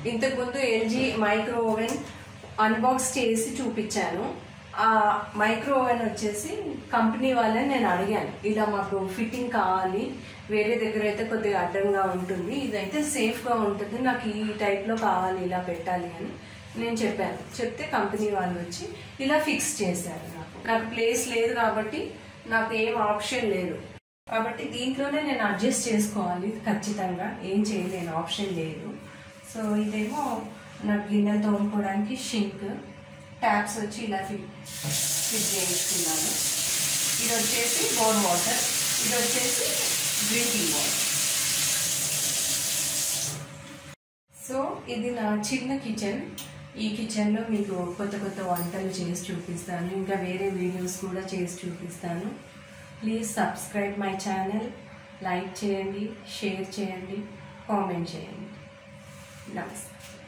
ఇంతకుముందు LG micro oven unbox చేసి చూపించాను ఆ మైక్రో ఓవెన్ వచ్చేసి కంపెనీ వాళ్ళని నేను అడిగాను ఇలా మాకు ఫిట్టింగ్ కావాలి వేరే దగ్గర అయితే కొద్దిగా అడ్డంగా ఉంటుంది ఇదైతే సేఫ్గా ఉంటుంది నాకు ఈ టైప్లో కావాలి ఇలా పెట్టాలి అని నేను చెప్పాను చెప్తే కంపెనీ వాళ్ళు వచ్చి ఇలా ఫిక్స్ చేశారు నాకు నాకు ప్లేస్ లేదు కాబట్టి నాకు ఏం ఆప్షన్ లేదు కాబట్టి దీంట్లోనే నేను అడ్జస్ట్ చేసుకోవాలి ఖచ్చితంగా ఏం చేయలేను ఆప్షన్ లేదు సో ఇదేమో నాకు గిన్నెలు తోముకోవడానికి షింక్ ట్యాప్స్ వచ్చి ఇలా ఫిట్ ఫిట్ చేయించుకున్నాను ఇది వచ్చేసి బోర్ వాటర్ ఇది వచ్చేసి డ్రింకింగ్ వాటర్ సో ఇది నా చిన్న కిచెన్ ఈ కిచెన్లో మీకు కొత్త కొత్త వంటలు చేసి చూపిస్తాను ఇంకా వేరే వీడియోస్ కూడా చేసి చూపిస్తాను please subscribe my channel like చేయండి షేర్ చేయండి కామెంట్ చేయండి నమస్తే